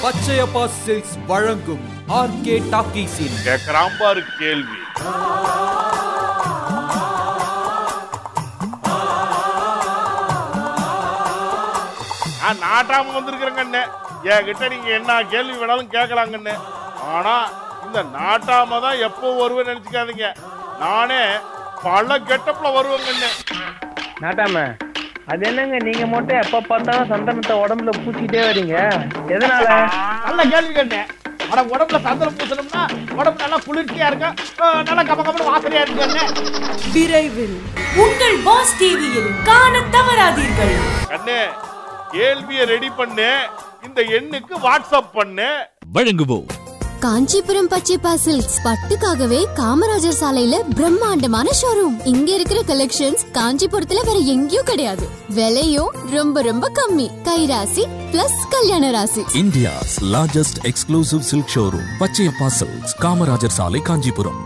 பச்சையப்பா silks வழங்கும் RK டாக்கீஸின் கேட்கறான் பாரு கேள்வி நான் நாட்டாம வந்திருக்கிறேங்கண்ணே என்கிட்ட நீங்க என்ன கேள்வி வேணாலும் கேட்கலாங்கண்ணே ஆனா இந்த நாட்டாம தான் எப்போ வருவேன்னு நினைச்சுக்காதீங்க நானே பல கெட்டப்ல வருவேங்கண்ணே நாட்டாம அது என்னங்க நீங்க மட்டும் எப்ப பார்த்தாலும் சந்தனத்தை உடம்புல பூச்சிக்கிட்டே வரீங்க எதனால நல்ல கேள்வி கேட்டேன் அட உடம்புல சந்தனம் பூசணும்னா உடம்பு நல்லா குளிர்ச்சியா இருக்கும் அஹ் நல்லா கம கமன்னு வாசனையா இருக்குன்னு விரைவில் உங்கள் பாஸ் டிவியில் காண தவறாதீர்கள் கண்ணே கேள்வியை ரெடி பண்ணு இந்த எண்ணுக்கு வாட்ஸ்அப் பண்ணு வழங்குவோம் காஞ்சிபுரம் பச்சைப்பா சில்க்ஸ் பட்டுக்காகவே காமராஜர் சாலையில பிரம்மாண்டமான ஷோரூம் இங்க இருக்கிற கலெக்ஷன்ஸ் காஞ்சிபுரத்துல வேற எங்கேயும் கிடையாது விலையும் ரொம்ப ரொம்ப கம்மி கைராசி பிளஸ் கல்யாண ராசி India's largest exclusive silk showroom Pachaiyappa silks Kamarajar சாலை காஞ்சிபுரம்